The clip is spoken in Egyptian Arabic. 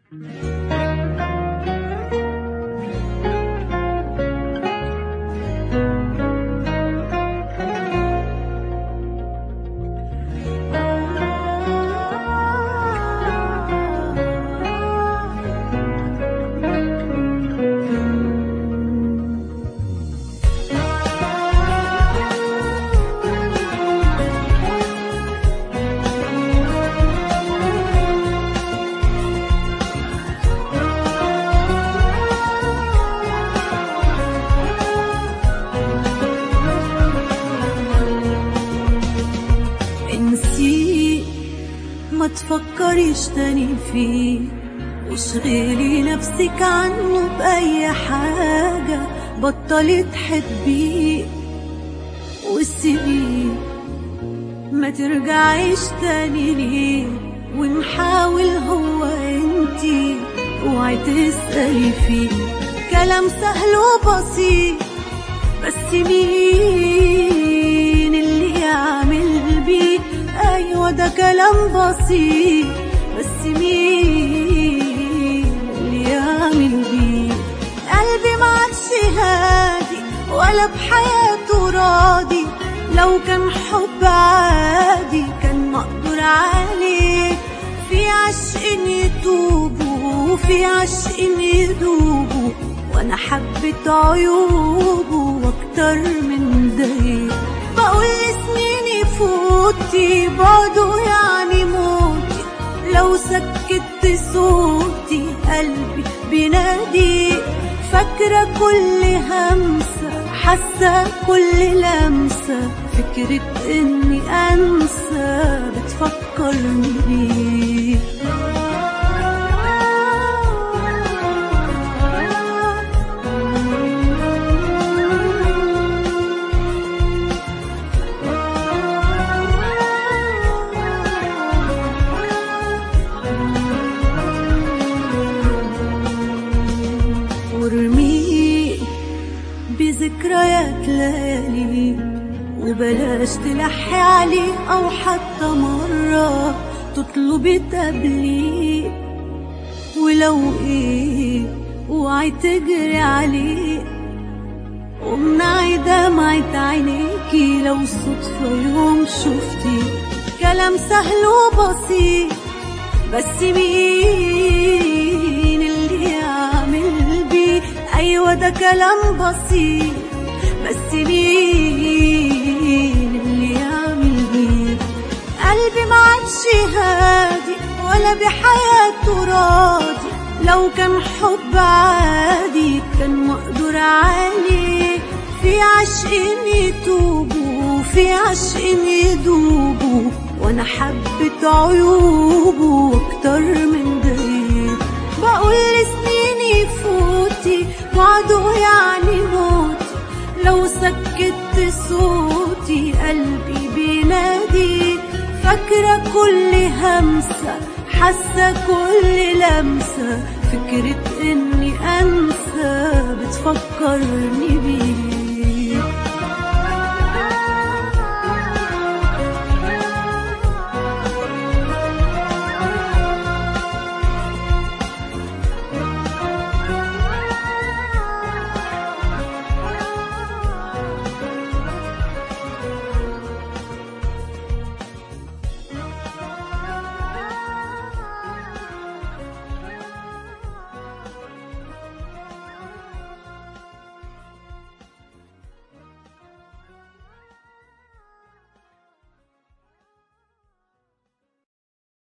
انسي ما تفكريش تاني فيه واشغلي نفسك عنه بأي حاجة بطلي تحبيه وسيبيه ما ترجعيش تاني ليه ونحاول هو انتي اوعي تسألي فيه كلام سهل وبسيط بس مين اللي يعمل بيه ايوه ده كلام بسيط بس مين اللي يعمل بيه قلبي ما عادش هادي ولا بحياته راضي لو كان حب عادي كان مقدور عليه في عشق يتوبوا وفي عشق يدوبوا وانا حبيت عيوبه واكتر من ده بقول سنين يفوتي بعده يعني موتي لو سكت صوتي قلبي بينادي فاكرة كل همسة حاسة كل لمسة فكرة اني انسى بتفكرني بيه وارميه بذكريات ليالي وبلاش تلحي عليه او حتى مرة تطلبي تقابليه ولو ايه اوعي تجري عليه وامنعي دمعة عينيكي لو صدفة يوم شفتي كلام سهل وبسيط بس مين اللي يعمل بيه ايوه ده كلام بسيط بس مين اللي يعمل بيه قلبي ما عادش هادي ولا بحياته راضي لو كان حب عادي كان مقدور عليه في عشق يتوبوا في عشق يدوبوا وانا حبيت عيوبه اكتر من ده بقول سنين يفوتي وعده يعني موتي لو سكت صوتي قلبي بينادي فاكرة كل همسة حاسة كل لمسة فكرة اني انسى بتفكرني بيه